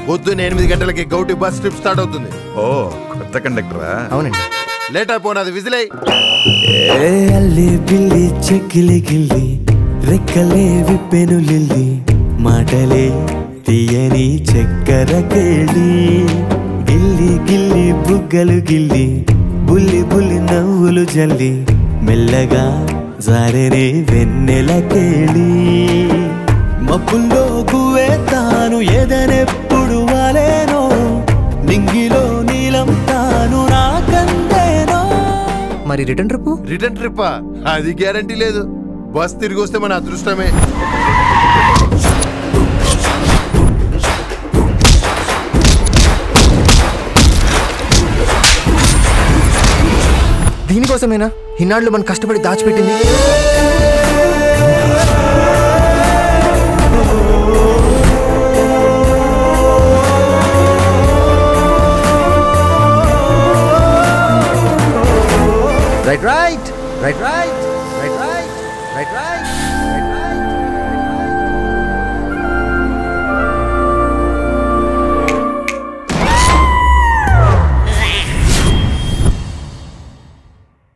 పొద్దున్న ఎనిమిది గంటలకి గౌటి బస్ ట్రిప్ స్టార్ట్ అవుతుంది ఓ కొత్త కండక్టరా అవునండి లేట్ అయిపోయినది విజిలై ఏ అల్లి బిల్లి చెక్కిలి గిల్లి రెక్కలే విప్పెను లిల్లి మాటలే తీయని చక్కెర కేళి గిల్లి గిల్లి బుగ్గలు గిల్లి బుల్లి బుల్లి నవ్వులు జల్లి మెల్లగా జారెనే వెన్నెల కేళి మబ్బుల్లో గువే తాను ఎదనెప్పుడు వాలేనో నింగిలో నీలం తాను నాకందేనో మరి రిటర్న్ ట్రిప్ రిటర్న్ ట్రిప్ అది గ్యారంటీ లేదు బస్ తిరిగి వస్తే మన అదృష్టమే దీనికోసమేనా ఇన్నాళ్ళు మనం కష్టపడి దాచిపెట్టింది right right right right right right right right right